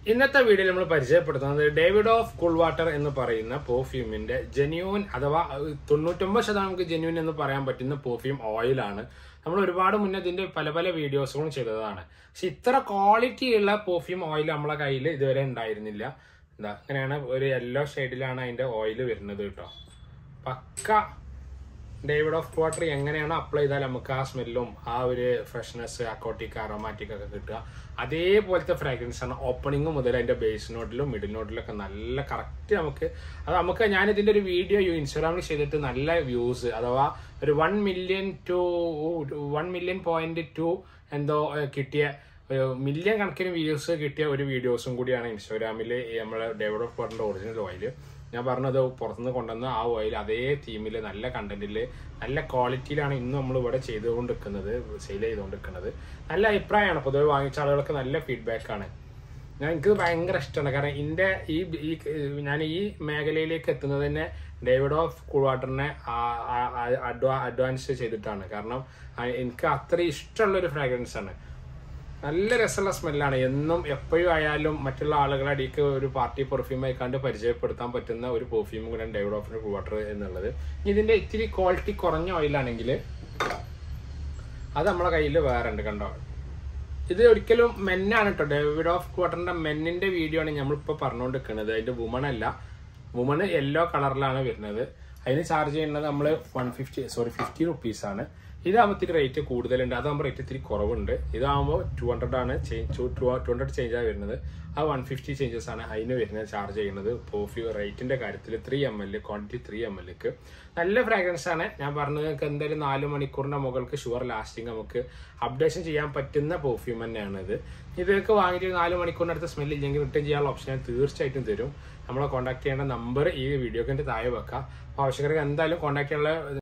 ഇന്നത്തെ വീഡിയോയിൽ നമ്മൾ പരിചയപ്പെടുത്തുന്നത് ഡേവിഡ് ഓഫ് കൂൾ വാട്ടർ എന്ന് പറയുന്ന പെർഫ്യൂമിന്റെ ജെന്യൂൻ അഥവാ അഹ്, തൊണ്ണൂറ്റൊമ്പത് ശതമാനം നമുക്ക് ജെന്യൂൻ എന്ന് പറയാൻ പറ്റുന്ന പെർഫ്യൂം ഓയിലാണ് നമ്മൾ ഒരുപാട് മുന്നേ ഇതിന്റെ പല പല വീഡിയോസുകളും ചെയ്തതാണ് പക്ഷെ ഇത്ര ക്വാളിറ്റി ഉള്ള പെർഫ്യൂം ഓയിൽ നമ്മളെ കയ്യിൽ ഇതുവരെ ഉണ്ടായിരുന്നില്ല എന്താ അങ്ങനെയാണ് ഒരു യെല്ലോ ഷെയ്ഡിലാണ് അതിന്റെ ഓയിൽ വരുന്നത് കേട്ടോ പക്ക ഡേവിഡ് ഓഫ് വാട്ടർ എങ്ങനെയാണോ അപ്ലൈ ചെയ്താൽ നമുക്ക് ആ സ്മെല്ലും ആ ഒരു ഫ്രഷ്നെസ് അക്കോട്ടിക് അറോമാറ്റിക് ഒക്കെ കിട്ടുക അതേപോലത്തെ ഫ്രാഗ്രൻസ് ആണ് ഓപ്പണിംഗ് മുതൽ അതിന്റെ ബേസ് നോട്ടിലും മിഡിൽ നോട്ടിലൊക്കെ നല്ല കറക്റ്റ് നമുക്ക് അത് നമുക്ക് ഞാൻ ഇതിന്റെ ഒരു വീഡിയോ ഇൻസ്റ്റാഗ്രാമിൽ ചെയ്തിട്ട് നല്ല വ്യൂസ് അഥവാ ഒരു one million to one million point two എന്തോ ഏഹ്, കിട്ടിയ മില്യൺ കണക്കിന് വ്യൂസ് കിട്ടിയ ഒരു വീഡിയോസും കൂടിയാണ് ഇൻസ്റ്റാഗ്രാമിൽ നമ്മളെ ഡേവിഡ് ഓഫ് വാട്ടറിന്റെ ഒറിജിനൽ ഓയിൽ ഞാൻ പറഞ്ഞത് പുറത്തുനിന്ന് കൊണ്ടുവന്ന ആ ഓയിൽ അതേ തീമിൽ നല്ല കണ്ടന്റിൽ നല്ല ക്വാളിറ്റിയിലാണ് ഇന്ന് നമ്മൾ ഇവിടെ ചെയ്തുകൊണ്ടിരിക്കുന്നത് സെയിൽ ചെയ്തുകൊണ്ടിരിക്കുന്നത് നല്ല അഭിപ്രായമാണ് പൊതുവെ വാങ്ങിച്ച ആളുകൾക്ക് നല്ല ഫീഡ്ബാക്ക് ആണ് ഞാൻ എനിക്ക് ഭയങ്കര ഇഷ്ടമാണ് കാരണം എൻ്റെ ഈ ഈ ഞാൻ ഈ മേഖലയിലേക്ക് എത്തുന്നത് തന്നെ ഡേവിഡ് ഓഫ് കൂൾവാട്ടറിനെ അഡ്വാൻസ് ചെയ്തിട്ടാണ് കാരണം ആ, എനിക്ക് അത്ര ഇഷ്ടമുള്ള ഒരു ഫ്രാഗ്രൻസ് ആണ് നല്ല രസമുള്ള സ്മെല്ലാണ് എന്നും എപ്പോഴും ആയാലും മറ്റുള്ള ആളുകളെ അടിക്ക് ഒരു പാർട്ടി പെർഫ്യൂമായി കണ്ട് പരിചയപ്പെടുത്താൻ പറ്റുന്ന ഒരു പെർഫ്യൂം കൂടെ ഡേവിഡ് ഓഫ് വാട്ടർ എന്നുള്ളത് ഇനി ഇതിന്റെ ഇത്തിരി ക്വാളിറ്റി കുറഞ്ഞ ഓയിലാണെങ്കിൽ അത് നമ്മളെ കയ്യിൽ വേറെ ഉണ്ട് കണ്ടോ ഇത് ഒരിക്കലും മെന്നാണ് കേട്ടോ ഡേവിഡ് ഓഫ് ക്വാർട്ടറിന്റെ മെന്നിന്റെ വീഡിയോ ആണ് നമ്മളിപ്പോൾ പറഞ്ഞുകൊണ്ടിരിക്കുന്നത് അതിന്റെ വുമൺ അല്ല വുമൺ യെല്ലോ കളറിലാണ് വരുന്നത് അതിന് ചാർജ് ചെയ്യുന്നത് നമ്മൾ one fifty sorry fifty rupees ആണ് ഇതാകുമ്പോൾ ഇത്തിരി റേറ്റ് കൂടുതലുണ്ട് അതാകുമ്പോൾ റേറ്റ് ഇത്തിരി കുറവുണ്ട് ഇതാകുമ്പോൾ ടു ഹൺഡ്രഡ് ആണ് ചേഞ്ച് ടു ഹൺഡ്രഡ് ചേഞ്ച് ആണ് വരുന്നത് ആ വൺ ഫിഫ്റ്റി ചേഞ്ചസ് ആണ് അതിന് വരുന്നത് ചാർജ് ചെയ്യുന്നത് പെർഫ്യൂ റേറ്റിന്റെ കാര്യത്തിൽ three M L quantity three M എല്ലിക്ക് നല്ല ഫ്രാഗ്രൻസ് ആണ് ഞാൻ പറഞ്ഞത് നിങ്ങൾക്ക് എന്തായാലും നാല് മണിക്കൂറിന്റെ മുകൾക്ക് ഷുവർ ലാസ്റ്റിംഗ് നമുക്ക് അപ്ഡേഷൻ ചെയ്യാൻ പറ്റുന്ന പെർഫ്യൂം തന്നെയാണ് ഇത് ഇതൊക്കെ വാങ്ങിയിട്ട് നാല് മണിക്കൂറിനടുത്ത് സ്മെല്ല് ഇല്ലെങ്കിൽ റിട്ടേൺ ചെയ്യാനുള്ള ഓപ്ഷൻ ഞാൻ തീർച്ചയായിട്ടും തരും നമ്മളെ കോൺടാക്ട് ചെയ്യേണ്ട നമ്പർ ഈ വീഡിയോക്കിന്റെ താഴെ വെക്കാം അപ്പോൾ ആവശ്യക്കാർക്ക് എന്തായാലും കോൺടാക്ട് ചെയ്യാനുള്ള